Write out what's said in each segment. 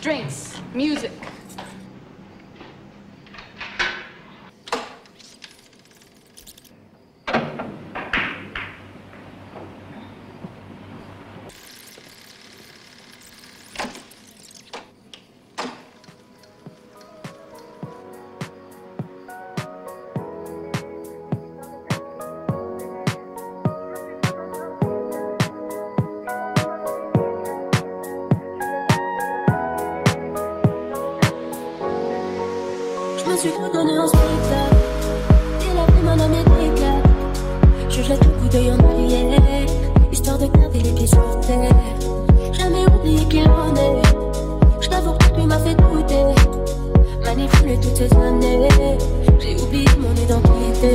Drinks, music. Je me suis tout donné en spectacle. Il a pris mon âme et des câbles. Je jette le coup d'œil en arrière. Histoire de garder les pieds sur terre. Jamais oublié qui on est. Je t'avoue que lui m'a fait douter. Manipulé toutes ces années. J'ai oublié mon identité.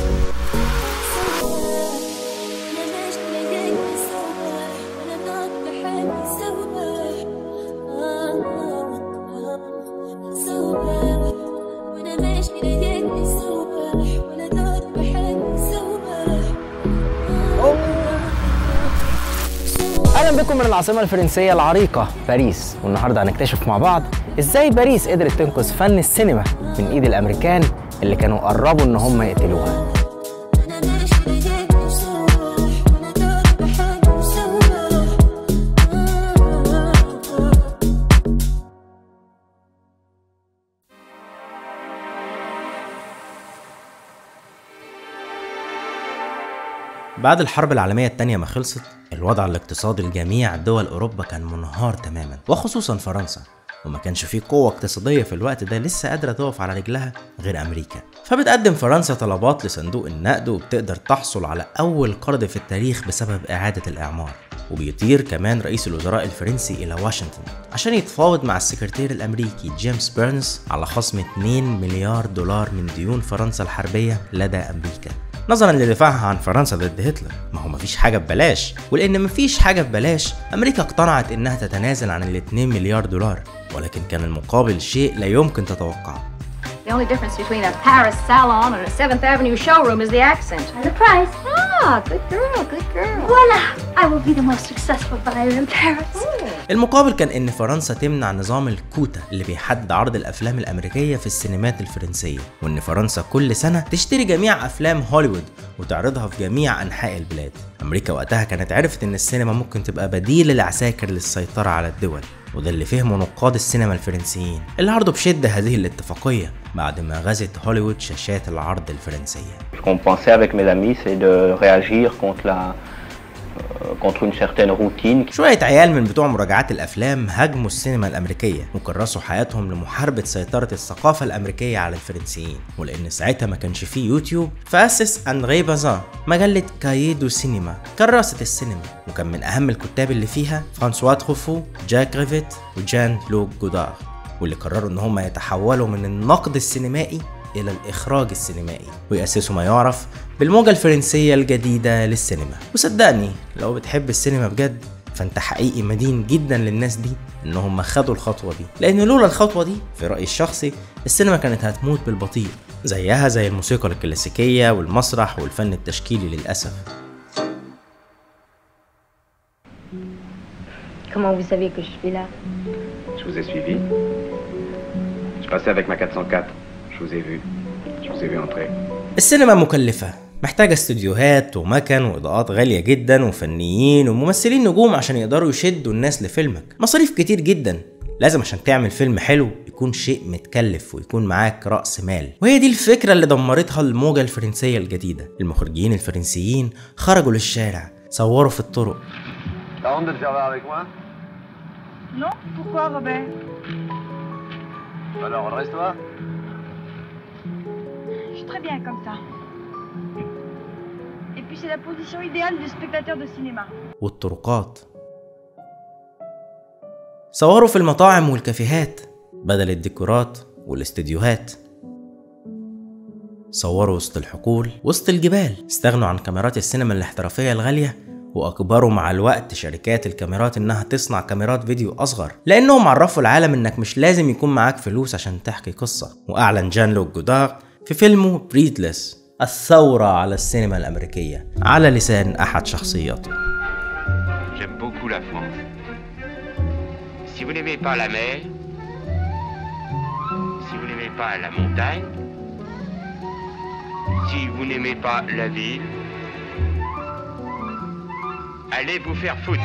اهلا بكم من العاصمه الفرنسيه العريقه باريس والنهارده هنكتشف مع بعض ازاي باريس قدرت تنقذ فن السينما من ايد الامريكان اللي كانوا قربوا ان هم يقتلوها بعد الحرب العالمية التانية ما خلصت الوضع الاقتصادي لجميع دول أوروبا كان منهار تماما وخصوصا فرنسا وما كانش فيه قوة اقتصادية في الوقت ده لسه قادرة تقف على رجلها غير أمريكا فبتقدم فرنسا طلبات لصندوق النقد وبتقدر تحصل على أول قرض في التاريخ بسبب إعادة الإعمار وبيطير كمان رئيس الوزراء الفرنسي إلى واشنطن عشان يتفاوض مع السكرتير الأمريكي جيمس بيرنز على خصم 2 مليار دولار من ديون فرنسا الحربية لدى أمريكا نظرا لدفاعها عن فرنسا ضد هتلر ما هو مفيش حاجه ببلاش ولان مفيش حاجه ببلاش امريكا اقتنعت انها تتنازل عن ال 2 مليار دولار ولكن كان المقابل شيء لا يمكن تتوقعه The only difference between a Paris salon and a Seventh Avenue showroom is the accent. And the price. Ah, good girl, good girl. Voila! I will be the most successful buyer in Paris. المقابل كان ان فرنسا تمنع نظام الكوتا اللي بيحدد عرض الافلام الامريكيه في السينمات الفرنسيه وان فرنسا كل سنه تشتري جميع افلام هوليوود وتعرضها في جميع انحاء البلاد امريكا وقتها كانت عرفت ان السينما ممكن تبقى بديل العساكر للسيطره على الدول وده اللي فهمه نقاد السينما الفرنسيين اللي عرضوا بشده هذه الاتفاقيه بعد ما غزت هوليوود شاشات العرض الفرنسيه Ce qu'on pensait avec mes amis, c'est de réagir contre la euh, contre une certaine routine شوية عيال من بتوع مراجعات الأفلام هاجموا السينما الأمريكية وكرسوا حياتهم لمحاربة سيطرة الثقافة الأمريكية على الفرنسيين ولأن ساعتها ما كانش فيه يوتيوب فأسس أندري بازان مجلة كايدو سينما كراسة السينما وكان من أهم الكتاب اللي فيها فرانسوا تروفو جاك ريفيت وجان لوك جودار واللي قرروا إن هم يتحولوا من النقد السينمائي إلى الإخراج السينمائي ويأسسوا ما يعرف بالموجة الفرنسية الجديدة للسينما وصدقني لو بتحب السينما بجد فانت حقيقي مدين جدا للناس دي انهم خدوا الخطوة دي لان لولا الخطوة دي في رأيي الشخصي السينما كانت هتموت بالبطيء زيها زي الموسيقى الكلاسيكية والمسرح والفن التشكيلي للأسف Comment vous savez que je suis là Je vous ai suivi. Je passais avec ma 404. Je vous ai vu. Je vous ai vu entrer. السينما مكلفة محتاجة استوديوهات ومكن وإضاءات غالية جدا وفنيين وممثلين نجوم عشان يقدروا يشدوا الناس لفيلمك مصاريف كتير جدا لازم عشان تعمل فيلم حلو يكون شيء متكلف ويكون معاك رأس مال وهي دي الفكرة اللي دمرتها الموجة الفرنسية الجديدة المخرجين الفرنسيين خرجوا للشارع صوروا في الطرق T'as honte de te faire voir avec moi Non Pourquoi, Robert Alors, redresse-toi. Je suis très bien comme ça. Et puis c'est la position idéale du spectateur de cinéma. والطرقات صوروا في المطاعم والكافيهات بدل الديكورات والاستديوهات صوروا وسط الحقول وسط الجبال استغنوا عن كاميرات السينما الاحترافية الغالية وأجبروا مع الوقت شركات الكاميرات إنها تصنع كاميرات فيديو أصغر لأنهم عرفوا العالم إنك مش لازم يكون معاك فلوس عشان تحكي قصة وأعلن جان لوك جودار في فيلمه بريدلس الثورة على السينما الأمريكية على لسان أحد شخصياته J'aime beaucoup la France. Si vous n'aimez pas la mer, pas la montagne, si vous n'aimez pas la ville, allez vous faire foutre.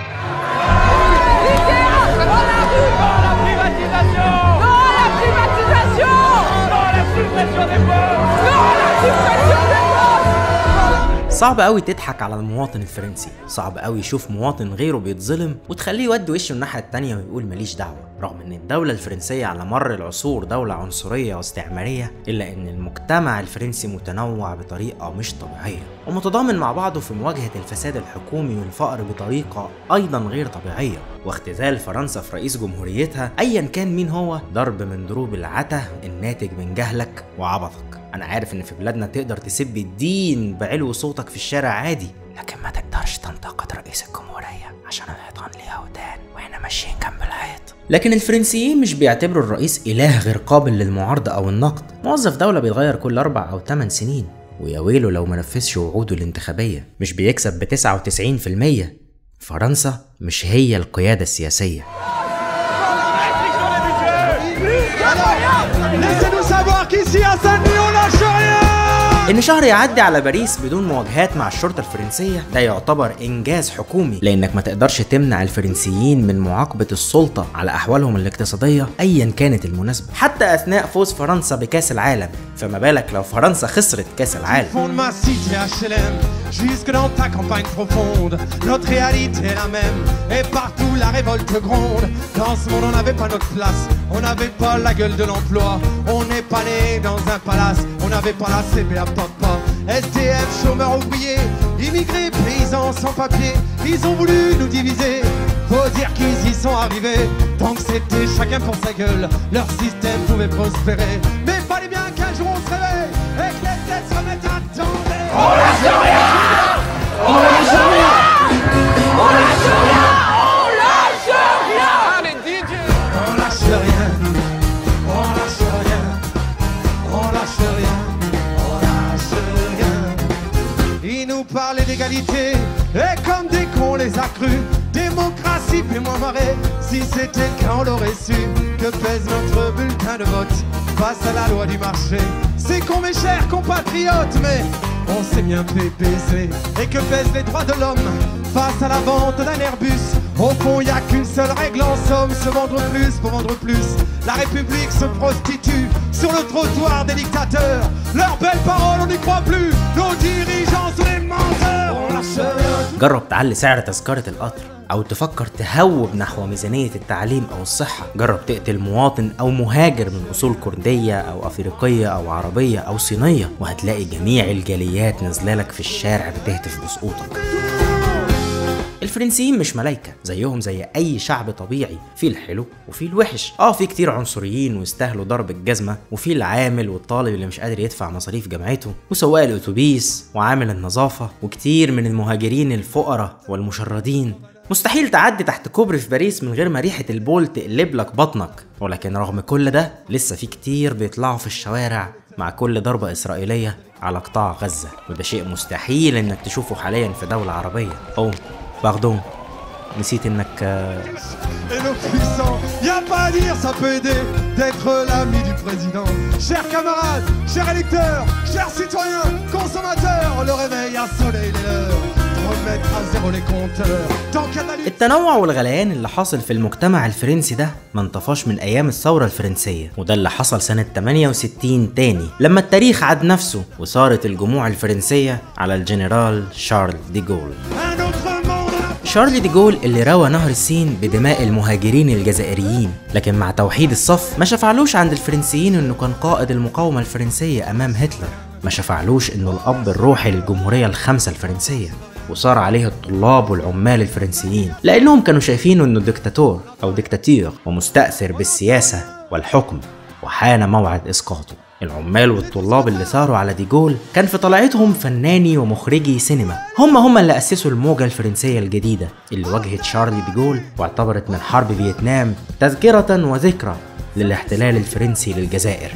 صعب قوي تضحك على المواطن الفرنسي صعب قوي يشوف مواطن غيره بيتظلم وتخليه يودي وشه الناحيه التانيه ويقول ماليش دعوه رغم ان الدوله الفرنسيه على مر العصور دوله عنصريه واستعماريه الا ان المجتمع الفرنسي متنوع بطريقه مش طبيعيه ومتضامن مع بعضه في مواجهه الفساد الحكومي والفقر بطريقه ايضا غير طبيعيه واختزال فرنسا في رئيس جمهوريتها ايا كان مين هو ضرب من ضروب العته الناتج من جهلك وعبثك انا عارف ان في بلادنا تقدر تسب الدين بعلو صوتك في الشارع عادي لكن ما تقدرش تنتقد رئيس الجمهورية عشان الحيطان ليها ودان واحنا ماشيين جنب الحيط لكن الفرنسيين مش بيعتبروا الرئيس إله غير قابل للمعارضة أو النقد موظف دولة بيتغير كل أربع أو ثمان سنين ويا ويله لو ما نفذش وعوده الانتخابية مش بيكسب ب 99% فرنسا مش هي القيادة السياسية Laissez-nous savoir qu'ici à Saint-Denis, on lâche rien ان شهر يعدي على باريس بدون مواجهات مع الشرطه الفرنسيه ده يعتبر انجاز حكومي لانك ما تقدرش تمنع الفرنسيين من معاقبه السلطه على احوالهم الاقتصاديه ايا كانت المناسبه حتى اثناء فوز فرنسا بكاس العالم فما بالك لو فرنسا خسرت كاس العالم fond de ma cité HLM Jusque dans ta campagne profonde Notre réalité est la même Et partout la révolte gronde Dans ce monde on n'avait pas notre place On n'avait pas la gueule de l'emploi On n'est pas né dans un palace On n'avait pas la CBA papa SDF, chômeurs oubliés Immigrés, paysans sans papier Ils ont voulu nous diviser Faut dire qu'ils y sont arrivés Tant que c'était chacun pour sa gueule Leur système pouvait prospérer Mais fallait bien qu'un jour on se réveille Et que les têtes se remettent à tomber On lâche rien On lâche rien On lâche rien On lâche rien Allez DJ On lâche rien On lâche rien On lâche rien On lâche rien Ils nous parlaient d'égalité Et comme dès qu'on les a crus Démocratie, fais-moi marrer Si c'était le cas on l'aurait su Que pèse notre bulletin de vote Face à la loi du marché C'est con mes chers compatriotes Mais on s'est bien fait baiser Et que pèsent les droits de l'homme Face à la vente d'un Airbus Au fond y a qu'une seule règle en somme Se vendre plus pour vendre plus La République se prostitue Sur le trottoir des dictateurs Leurs belles paroles on n'y croit plus Nos dirigeants sont les menteurs On lâche rien جرب تعلي سعر تذكرة القطر أو تفكر تهوب نحو ميزانية التعليم أو الصحة جرب تقتل مواطن أو مهاجر من أصول كردية أو أفريقية أو عربية أو صينية وهتلاقي جميع الجاليات نازلالك في الشارع بتهتف بسقوطك الفرنسيين مش ملايكة زيهم زي أي شعب طبيعي في الحلو وفي الوحش اه في كتير عنصريين ويستاهلوا ضرب الجزمة وفي العامل والطالب اللي مش قادر يدفع مصاريف جامعته وسواق الأتوبيس وعامل النظافة وكتير من المهاجرين الفقراء والمشردين مستحيل تعدي تحت كوبري في باريس من غير ما ريحة البول تقلب لك بطنك ولكن رغم كل ده لسه في كتير بيطلعوا في الشوارع مع كل ضربة إسرائيلية على قطاع غزة وده شيء مستحيل إنك تشوفه حاليا في دولة عربية أو باردون نسيت إنك آه، et nos puissants. Y a pas à dire, ça peut aider d'être l'ami du président. Chers camarades, chers électeurs, chers citoyens, consommateurs, le réveil à soleil les leurs. Remettre à zéro les compteurs. Tant qu'à la lutte. التنوع والغليان اللي حاصل في المجتمع الفرنسي ده ما انطفاش من ايام الثوره الفرنسيه وده اللي حصل سنه 68 تاني لما التاريخ عاد نفسه وصارت الجموع الفرنسيه على الجنرال شارل دي جول Un autre monde. شارل دي جول اللي روى نهر السين بدماء المهاجرين الجزائريين لكن مع توحيد الصف ما شفعلوش عند الفرنسيين انه كان قائد المقاومه الفرنسيه امام هتلر ما شفعلوش انه الاب الروحي للجمهوريه الخامسه الفرنسيه وصار عليه الطلاب والعمال الفرنسيين لانهم كانوا شايفينه انه ديكتاتور او ديكتاتير ومستأثر بالسياسه والحكم وحان موعد اسقاطه العمال والطلاب اللي ثاروا على ديجول كان في طلعتهم فناني ومخرجي سينما هم هم اللي أسسوا الموجة الفرنسية الجديدة اللي واجهت شارلي ديجول واعتبرت من حرب فيتنام تذكرة وذكرى للاحتلال الفرنسي للجزائر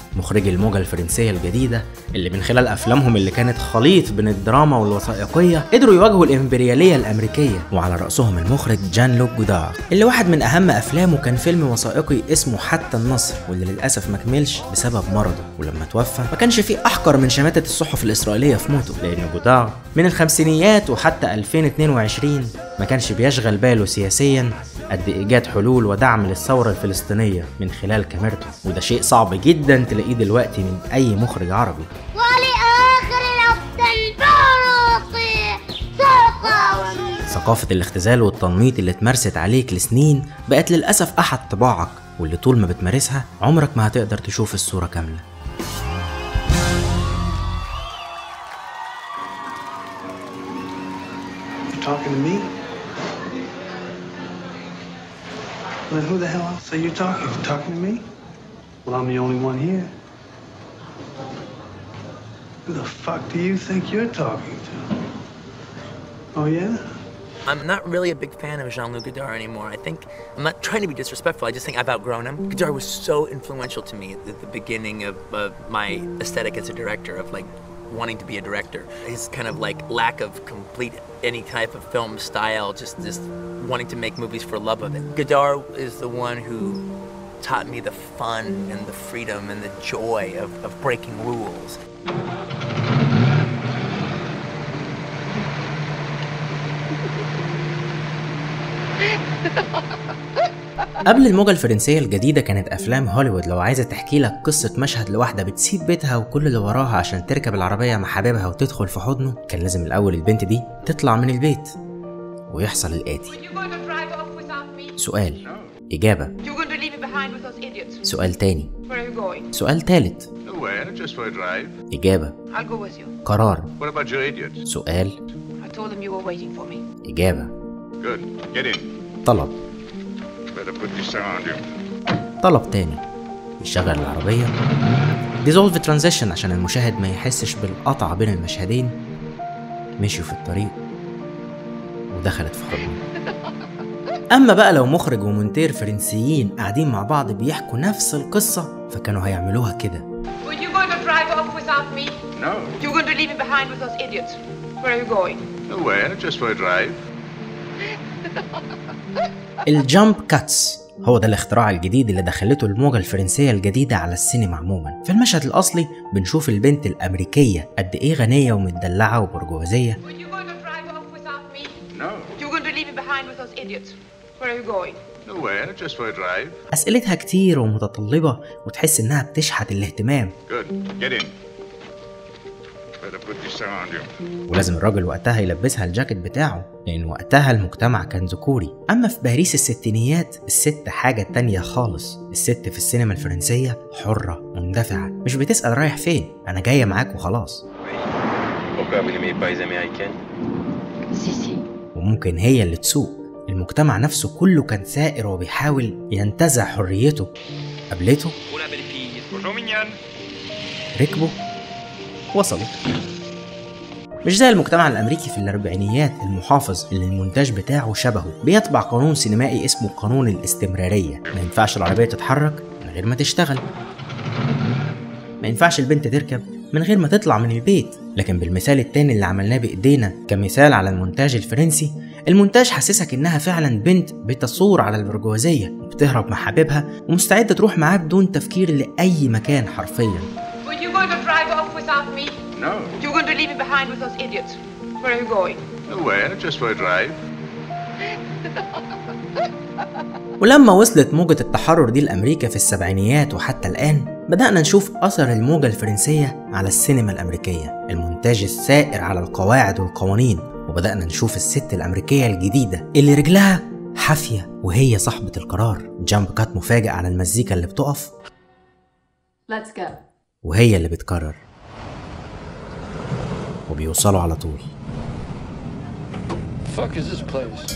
مخرجي الموجة الفرنسية الجديدة اللي من خلال أفلامهم اللي كانت خليط بين الدراما والوثائقية قدروا يواجهوا الإمبريالية الأمريكية وعلى رأسهم المخرج جان لوك جودار اللي واحد من أهم أفلامه كان فيلم وثائقي اسمه حتى النصر واللي للأسف ما كملش بسبب مرضه ولما توفى ما كانش فيه أحقر من شماتة الصحف الإسرائيلية في موته لأن جودار من الخمسينيات وحتى 2022 ما كانش بيشغل باله سياسيا قد إيجاد حلول ودعم للثورة الفلسطينية من خلال كاميرته وده شيء صعب جدا تلاقيه دلوقتي من أي مخرج عربي ولآخر لفظ باروقي سوف ثقافة الاختزال والتنميط اللي اتمارست عليك لسنين بقت للأسف أحد طباعك واللي طول ما بتمارسها عمرك ما هتقدر تشوف الصورة كاملة You talking to me? Then who the hell else are you talking to? Talking to me? Well, I'm the only one here. Who the fuck do you think you're talking to? Oh, yeah? I'm not really a big fan of Jean-Luc Godard anymore. I think I'm not trying to be disrespectful. I just think I've outgrown him. Godard was so influential to me at the beginning of uh, my aesthetic as a director, of like wanting to be a director. His kind of like lack of complete any type of film style, just just wanting to make movies for love of it. Godard is the one who taught me the fun and the freedom and the joy of, of breaking rules. قبل الموجة الفرنسية الجديدة كانت أفلام هوليوود لو عايزة تحكي لك قصة مشهد لواحدة بتسيب بيتها وكل اللي وراها عشان تركب العربية مع حبيبها وتدخل في حضنه كان لازم الأول البنت دي تطلع من البيت ويحصل الآتي سؤال إجابة You're going to leave me behind with those idiots. سؤال تاني Where are you going? سؤال تالت Nowhere, just for a drive. إجابة I'll go with you. قرار What about your idiots? سؤال I told them you were waiting for me. إجابة Good. Get in. طلب Better put this around you. طلب تاني يشغل العربية ديزولف ترانزيشن عشان المشاهد ما يحسش بالقطع بين المشهدين مشيوا في الطريق ودخلت في حضنه أما بقى لو مخرج ومونتير فرنسيين قاعدين مع بعض بيحكوا نفس القصة فكانوا هيعملوها كده Were you going to drive off without me? No. You're going to leave me behind with those idiots. Where are you going? Nowhere, just for a drive. الجامب كاتس هو ده الاختراع الجديد اللي دخلته الموجة الفرنسية الجديدة على السينما عموما في المشهد الأصلي بنشوف البنت الأمريكية قد إيه غنية ومتدلعة وبرجوازية Were you going to drive off without me? No. You're going to leave me behind with those idiots. Where are you going? Nowhere, just for a drive. أسئلتها كتير ومتطلبة وتحس إنها بتشحت الاهتمام Good. Get in. Better put this around you. ولازم الراجل وقتها يلبسها الجاكيت بتاعه لأن وقتها المجتمع كان ذكوري أما في باريس الستينيات الست حاجة تانية خالص الست في السينما الفرنسية حرة مندفعة مش بتسأل رايح فين أنا جاية معاك وخلاص Pourquoi vous n'aimez pas les Américaines Si, si. وممكن هي اللي تسوق المجتمع نفسه كله كان ثائر وبيحاول ينتزع حريته قابلته Bonjour mignonne. ركبوا وصلوا مش زي المجتمع الامريكي في الاربعينيات المحافظ اللي المونتاج بتاعه شبهه بيتبع قانون سينمائي اسمه قانون الاستمراريه ما ينفعش العربيه تتحرك من غير ما تشتغل ما ينفعش البنت تركب من غير ما تطلع من البيت لكن بالمثال التاني اللي عملناه بايدينا كمثال على المونتاج الفرنسي المونتاج حسسك انها فعلا بنت بتصور على البرجوازيه وبتهرب مع حبيبها ومستعده تروح معاه بدون تفكير لاي مكان حرفيا Were you going to drive off without me? No. You're going to leave me behind with those idiots. Where are you going? Nowhere, just for a drive. ولما وصلت موجة التحرر دي لأمريكا في السبعينيات وحتى الآن بدأنا نشوف أثر الموجة الفرنسية على السينما الأمريكية المونتاج السائر على القواعد والقوانين وبدأنا نشوف الست الأمريكية الجديدة اللي رجلها حافية وهي صاحبة القرار جامب كات مفاجئ على المزيكا اللي بتقف Let's go. وهي اللي بتكرر وبيوصلوا على طول fuck is this place?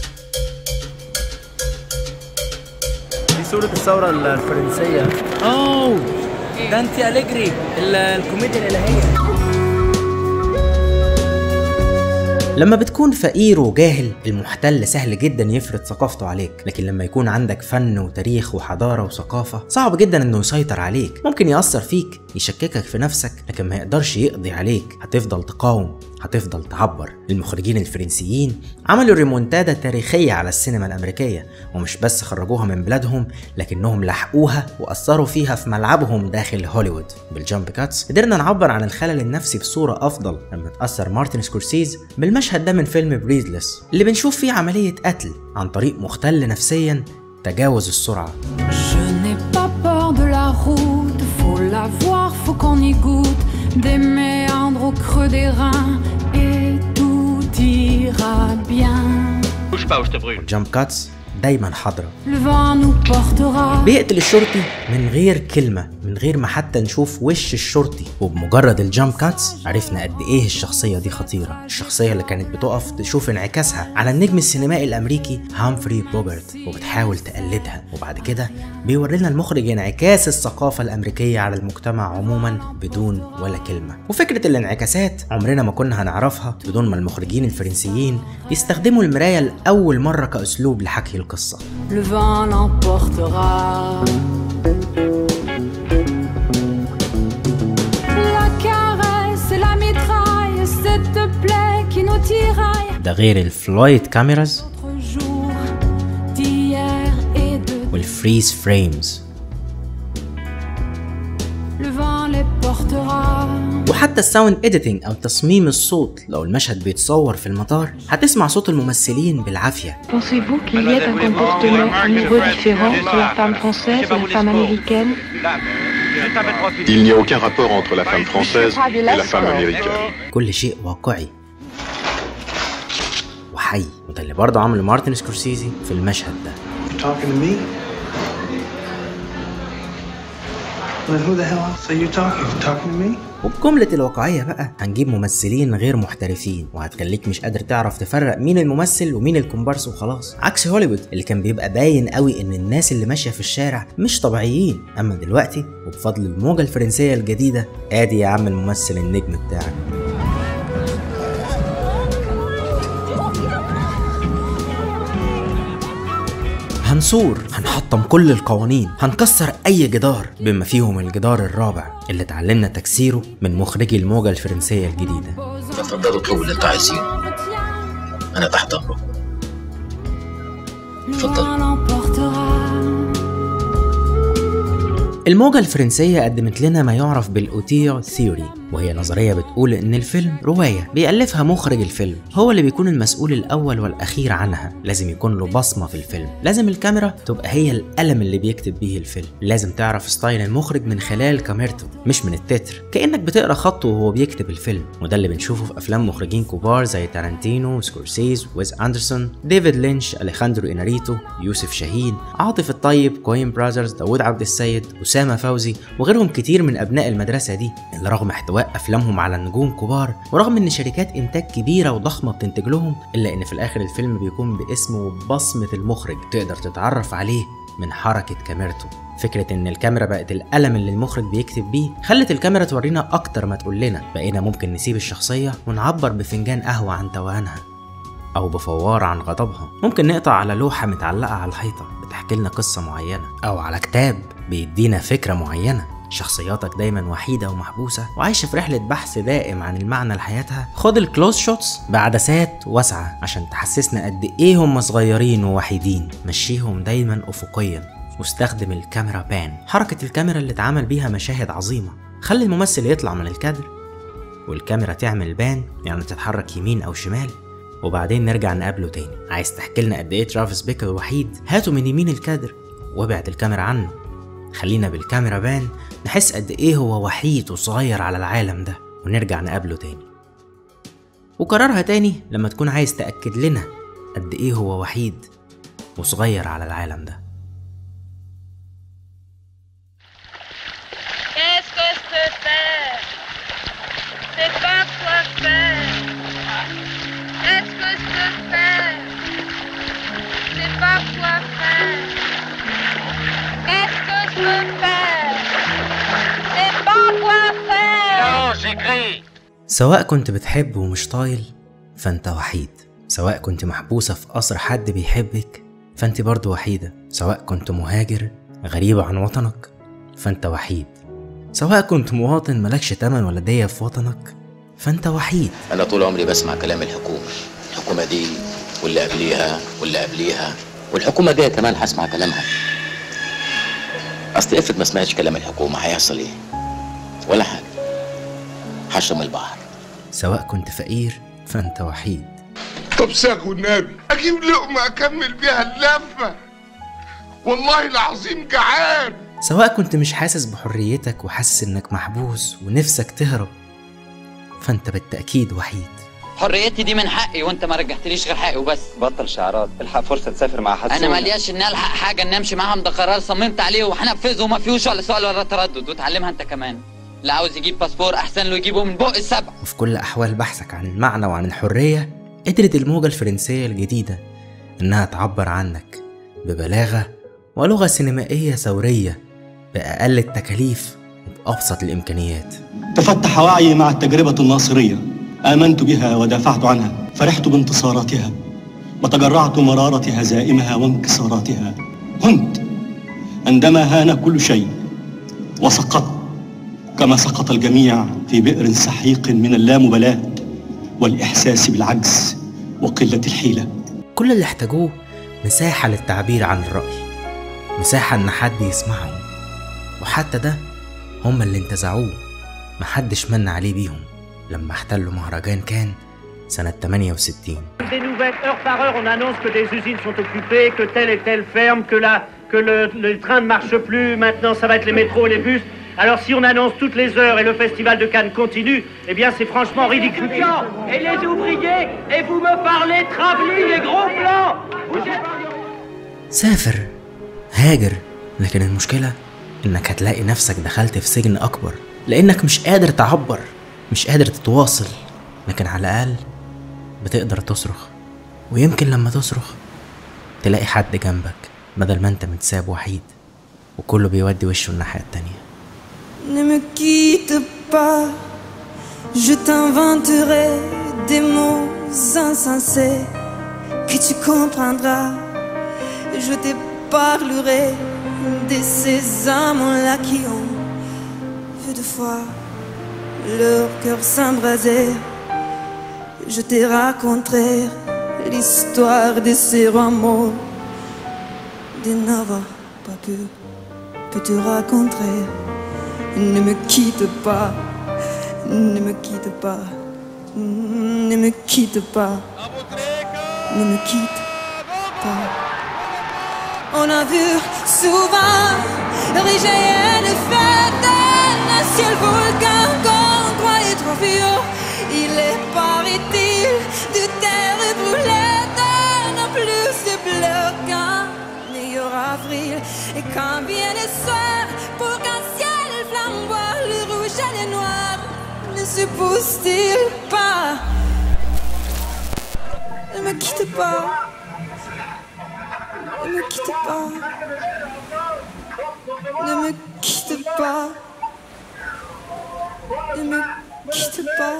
دي صورة الثورة الفرنسية اوه ده انت أليجري ال- الكوميديا الإلهية لما بتكون فقير وجاهل المحتل سهل جدا يفرض ثقافته عليك لكن لما يكون عندك فن وتاريخ وحضارة وثقافة صعب جدا انه يسيطر عليك ممكن يأثر فيك يشككك في نفسك لكن ما يقدرش يقضي عليك هتفضل تقاوم هتفضل تعبر المخرجين الفرنسيين عملوا ريمونتادا تاريخية على السينما الأمريكية ومش بس خرجوها من بلادهم لكنهم لحقوها وأثروا فيها في ملعبهم داخل هوليوود بالجامب كاتس قدرنا نعبر عن الخلل النفسي بصورة أفضل لما تأثر مارتن سكورسيز بالمشهد ده من فيلم بريزلس اللي بنشوف فيه عملية قتل عن طريق مختل نفسيا تجاوز السرعة Je n'ai pas peur de la route, faut la voir, faut qu'on y goûte. Des méandres au creux des reins, et tout ira bien. Bouge pas ou je te brûle. جامب كاتس دايما حاضرة Le vent nous portera. بيقتل الشرطي من غير كلمة من غير ما حتى نشوف وش الشرطي وبمجرد الجامب كاتس عرفنا قد ايه الشخصية دي خطيرة الشخصية اللي كانت بتقف تشوف انعكاسها على النجم السينمائي الامريكي هامفري بوجرت وبتحاول تقلدها وبعد كده بيورينا المخرج انعكاس الثقافة الامريكية على المجتمع عموما بدون ولا كلمة وفكرة الانعكاسات عمرنا ما كنا هنعرفها بدون ما المخرجين الفرنسيين يستخدموا المراية لأول مرة كأسلوب لحكي القصة Le vent l'emportera. La caresse et la mitraille, cette plaie qui nous tiraille. ده غير الفلايت كاميراز Notre jour d'hier et de والفريز فريمز le vent les portera. وحتى الساوند اديتنج او تصميم الصوت لو المشهد بيتصور في المطار هتسمع صوت الممثلين بالعافيه Pensez-vous qu'il y ait un comportement amoureux différent entre la femme française et la femme américaine Il n'y a aucun rapport entre la femme française et la femme américaine. كل شيء واقعي وحي وده اللي برضه عمله مارتن سكورسيزي في المشهد ده You talking to me? Then who the hell else are you talking? You talking to me? وبجملة الواقعية بقى هنجيب ممثلين غير محترفين وهتخليك مش قادر تعرف تفرق مين الممثل ومين الكومبارس وخلاص عكس هوليوود اللي كان بيبقى باين قوي ان الناس اللي ماشية في الشارع مش طبيعيين اما دلوقتي وبفضل الموجة الفرنسية الجديدة ادي يا عم الممثل النجم بتاعك هنصور هنحطم كل القوانين هنكسر اي جدار بما فيهم الجدار الرابع اللي اتعلمنا تكسيره من مخرجي الموجة الفرنسية الجديدة تفضلوا اطلبوا اللي انتوا عايزينه انا تحت امركم Le vent l'emportera. الموجة الفرنسية قدمت لنا ما يعرف بالأوتير ثيوري وهي نظرية بتقول إن الفيلم رواية بيألفها مخرج الفيلم هو اللي بيكون المسؤول الأول والأخير عنها لازم يكون له بصمة في الفيلم لازم الكاميرا تبقى هي القلم اللي بيكتب بيه الفيلم لازم تعرف ستايل المخرج من خلال كاميرته مش من التتر كأنك بتقرا خطه وهو بيكتب الفيلم وده اللي بنشوفه في أفلام مخرجين كبار زي تارانتينو سكورسيز ويز أندرسون ديفيد لينش أليخاندرو إناريتو يوسف شاهين عاطف الطيب كوين براذرز داوود عبد السيد أسامة فوزي وغيرهم كتير من أبناء المدرسة دي اللي رغم احتواء أفلامهم على نجوم كبار ورغم إن شركات إنتاج كبيرة وضخمة بتنتج لهم إلا إن في الآخر الفيلم بيكون باسم وبصمة المخرج تقدر تتعرف عليه من حركة كاميرته فكرة إن الكاميرا بقت القلم اللي المخرج بيكتب بيه خلت الكاميرا تورينا أكتر ما تقول لنا بقينا ممكن نسيب الشخصية ونعبر بفنجان قهوة عن توهانها أو بفوار عن غضبها ممكن نقطع على لوحة متعلقة على الحيطة بتحكي لنا قصة معينة أو على كتاب بيدينا فكرة معينة شخصياتك دايما وحيدة ومحبوسة وعايشة في رحلة بحث دائم عن المعنى لحياتها خد الكلوز شوتس بعدسات واسعة عشان تحسسنا قد ايه هم صغيرين ووحيدين مشيهم دايما أفقيا واستخدم الكاميرا بان حركة الكاميرا اللي اتعمل بيها مشاهد عظيمة خلي الممثل يطلع من الكادر والكاميرا تعمل بان يعني تتحرك يمين أو شمال وبعدين نرجع نقابله تاني عايز تحكي لنا قد ايه ترافيس بيكر وحيد هاته من يمين الكادر وابعد الكاميرا عنه خلينا بالكاميرا بان نحس قد ايه هو وحيد وصغير على العالم ده ونرجع نقابله تاني وكررها تاني لما تكون عايز تأكد لنا قد ايه هو وحيد وصغير على العالم ده Qu'est-ce que je peux faire C'est pas quoi faire. Qu'est-ce que je peux faire C'est pas quoi faire. Qu'est-ce que je peux faire C'est pas quoi faire. Non, j'écris سواء كنت بتحب ومش طايل فانت وحيد سواء كنت محبوسة في قصر حد بيحبك فانت برضو وحيدة سواء كنت مهاجر غريب عن وطنك فانت وحيد سواء كنت مواطن ملكش تمن ولا دية في وطنك فانت وحيد انا طول عمري بسمع كلام الحكومه الحكومه دي واللي قبليها واللي قبليها والحكومه دي كمان هسمع كلامها اصل افرض ما سمعتش كلام الحكومه هيحصل ايه ولا حاجه هشرب البحر سواء كنت فقير فانت وحيد طب ساق والنبي اجيب لقمه اكمل بيها اللفه والله العظيم جعان سواء كنت مش حاسس بحريتك وحاسس انك محبوس ونفسك تهرب فانت بالتأكيد وحيد حريتي دي من حقي وانت ما رجعتليش غير حقي وبس بطل شعارات الحق فرصه تسافر مع حسون انا ملياش ان الحق حاجه ان امشي معاهم ده قرار صممت عليه وهنفذه وما فيهوش ولا سؤال ولا تردد وتعلمها انت كمان اللي عاوز يجيب باسبور احسن له يجيبه من بق السبع وفي كل أحوال بحثك عن المعنى وعن الحرية قدرت الموجة الفرنسية الجديدة إنها تعبر عنك ببلاغة ولغة سينمائية ثورية بأقل التكاليف وبأبسط الإمكانيات تفتح وعي مع التجربة الناصرية آمنت بها ودافعت عنها فرحت بانتصاراتها وتجرعت مرارة هزائمها وانكساراتها هنت عندما هان كل شيء وسقطت كما سقط الجميع في بئر سحيق من اللامبالاة والإحساس بالعجز وقلة الحيلة كل اللي احتاجوه مساحة للتعبير عن الرأي مساحة إن حد يسمعهم وحتى ده هم اللي انتزعوه محدش من عليه بيهم لما احتلوا مهرجان كان سنة 68 Des nouvelles, heure par heure, on annonce que des usines sont occupées, que telle et telle ferme, que, la, que le, le train ne marche plus, maintenant ça va être les métros et les bus. Alors si on annonce toutes les heures et le festival de Cannes continue, eh bien c'est franchement ridicule. Et les ouvriers, et vous me parlez travelling et gros plans Vous êtes- سافر هاجر لكن المشكلة إنك هتلاقي نفسك دخلت في سجن أكبر لأنك مش قادر تعبر مش قادر تتواصل لكن على الأقل بتقدر تصرخ ويمكن لما تصرخ تلاقي حد جنبك بدل ما انت متساب وحيد وكله بيودي وشه الناحية التانية Ne me quitte pas, je t'inventerai des mots insensés que tu comprendras. Je te parlerai de ces amants-là qui ont vu de fois leur cœur s'embraser. Je te raconterai l'histoire de ces rois morts, de n'avoir pas pu, pu te raconter. Ne me quitte pas, ne me quitte pas, ne me quitte pas, ne me quitte pas. On a vu souvent réjaillir le feu d'un ciel volcan qu'on croyait trop vieux. Il est paraît-il de terre brûlée d'un plus de bleu qu'un meilleur avril. Et quand vient le soir, pour qu'un ciel flamboie, le rouge et le noir ne se pousse-t-il pas Ne me quitte pas. Ne me quitte pas. Ne me quitte pas. Ne me quitte pas.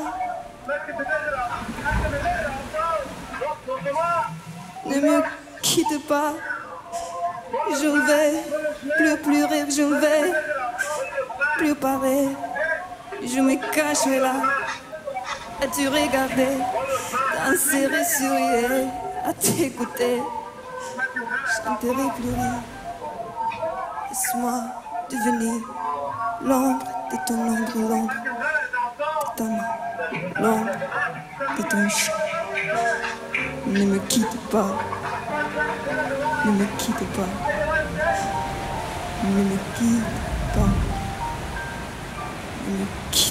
Ne me quitte pas. Je vais plus pleurer, je vais plus parler. Je me cacherai là à te regarder, danser et sourire, à t'écouter. Chanterai plus rien. Laisse-moi devenir l'ombre de ton ombre, l'ombre de ta main, l'ombre de ton chant. Ne me quitte pas. Ne me quitte pas. Ne me quitte pas. Ne me quitte